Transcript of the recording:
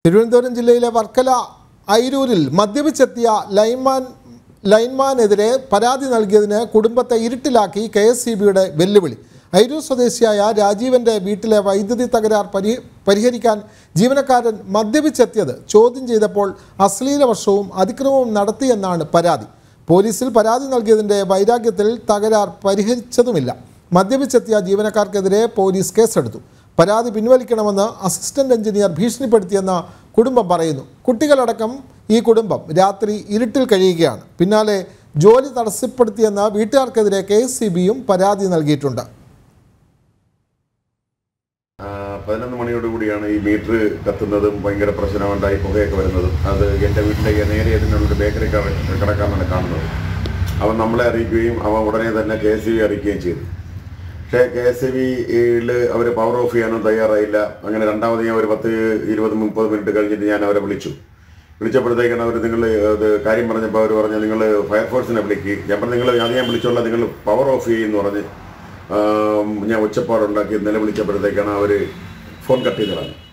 തിരുവനന്തപുരം ജില്ലയിലെ വർക്കല ഐരൂരിൽ മദ്യപിച്ചെത്തിയ ലൈൻമാൻ ലൈൻമാനെതിരെ പരാതി നൽകിയതിന് കുടുംബത്തെ ഇരുട്ടിലാക്കി കെ എസ് സി ബിയുടെ വെല്ലുവിളി ഐരൂർ സ്വദേശിയായ രാജീവന്റെ വീട്ടിലെ വൈദ്യുതി തകരാർ പരി പരിഹരിക്കാൻ ജീവനക്കാരൻ മദ്യപിച്ചെത്തിയത് ചോദ്യം ചെയ്തപ്പോൾ അശ്ലീല വർഷവും അതിക്രമവും നടത്തിയെന്നാണ് പരാതി പോലീസിൽ പരാതി നൽകിയതിൻ്റെ വൈരാഗ്യത്തിൽ തകരാർ പരിഹരിച്ചതുമില്ല മദ്യപിച്ചെത്തിയ ജീവനക്കാർക്കെതിരെ പോലീസ് കേസെടുത്തു പരാതി പിൻവലിക്കണമെന്ന് അസിസ്റ്റന്റ് എഞ്ചിനീയർ ഭീഷണിപ്പെടുത്തിയെന്ന് കുടുംബം പറയുന്നു കുട്ടികളടക്കം ഈ കുടുംബം രാത്രി ഇരുട്ടിൽ കഴിയുകയാണ് പിന്നാലെ ജോലി തടസ്സപ്പെടുത്തിയെന്ന് വീട്ടുകാർക്കെതിരെ കെ എസ് സി ബിയും പരാതി നൽകിയിട്ടുണ്ട് ആ, പതിനൊന്ന് മണിയോട് കൂടിയാണ് ഈ മീറ്റർ കത്തുന്നതും ഭയങ്കര പ്രശ്നമുണ്ടായി പുകയൊക്കെ വരുന്നതും അത് എൻ്റെ വീട്ടിലേക്ക് നേരെ അതിനുള്ളൊരു ബേക്കറി കിടക്കാമെന്നാണ് കാണുന്നത് അവൻ നമ്മളെ അറിയിക്കുകയും അവൻ ഉടനെ തന്നെ കെ എസ് സി ബി അറിയിക്കുകയും ചെയ്തു പക്ഷേ കെ എസ് സി ബിയിൽ അവർ പവർ ഓഫ് ചെയ്യാനും തയ്യാറായില്ല അങ്ങനെ രണ്ടാമത് ഞാൻ ഒരു പത്ത് ഇരുപത് മുപ്പത് മിനിറ്റ് കഴിഞ്ഞിട്ട് ഞാൻ അവരെ വിളിച്ചു വിളിച്ചപ്പോഴത്തേക്കാണ് അവർ നിങ്ങൾ അത് കാര്യം പറഞ്ഞപ്പോൾ അവർ പറഞ്ഞു നിങ്ങൾ ഫയർഫോഴ്സിനെ വിളിക്കുക ഞാൻ പറഞ്ഞു നിങ്ങൾ അത് ഞാൻ വിളിച്ചോളാം നിങ്ങൾ പവർ ഓഫ് ചെയ്യുമെന്ന് പറഞ്ഞ് ആം, ഞാൻ ഒച്ചപ്പാടുണ്ടാക്കി നിലവിളിച്ചപ്പോഴത്തേക്കാണ് അവർ ഫോൺ കട്ട് ചെയ്ത് കളഞ്ഞു